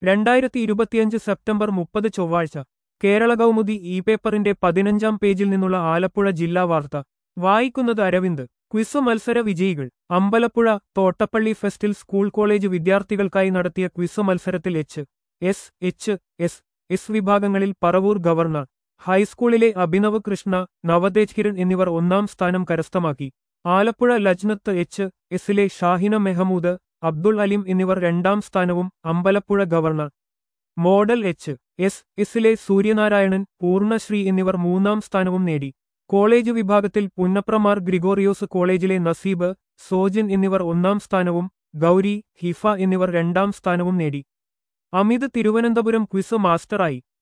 രണ്ടായിരത്തി ഇരുപത്തിയഞ്ച് സെപ്റ്റംബർ മുപ്പത് ചൊവ്വാഴ്ച കേരള കൗമുദി ഇ പേപ്പറിന്റെ പതിനഞ്ചാം പേജിൽ നിന്നുള്ള ആലപ്പുഴ ജില്ലാ വാർത്ത വായിക്കുന്നത് അരവിന്ദ് ക്വിസ് മത്സര വിജയികൾ അമ്പലപ്പുഴ തോട്ടപ്പള്ളി ഫെസ്റ്റിൽ സ്കൂൾ കോളേജ് വിദ്യാർത്ഥികൾക്കായി നടത്തിയ ക്വിസ് മത്സരത്തിൽ H S H S S വിഭാഗങ്ങളിൽ പറവൂർ ഗവർണർ ഹൈസ്കൂളിലെ അഭിനവ് കൃഷ്ണ നവതേജ് കിരൺ എന്നിവർ ഒന്നാം സ്ഥാനം കരസ്ഥമാക്കി ആലപ്പുഴ ലജ്നത്ത് എച്ച് എസിലെ ഷാഹിന മെഹമൂദ് അബ്ദുൾ അലിം എന്നിവർ രണ്ടാം സ്ഥാനവും Ambalappuzha government model H S എസിലെ സൂര്യനാരായണൻ പൂർണ്ണശ്രീ എന്നിവർ മൂന്നാം സ്ഥാനവും നേടി കോളേജ് വിഭാഗത്തിൽ പുന്നപ്രമാർ ഗ്രിഗോറിയോസ് കോളേജിലെ നസീബ് സോജൻ എന്നിവർ ഒന്നാം സ്ഥാനവും ഗൗരി ഹിഫ എന്നിവർ രണ്ടാം സ്ഥാനവും നേടി അമിത് തിരുവനന്തപുരം ക്വിസ് മാസ്റ്ററായി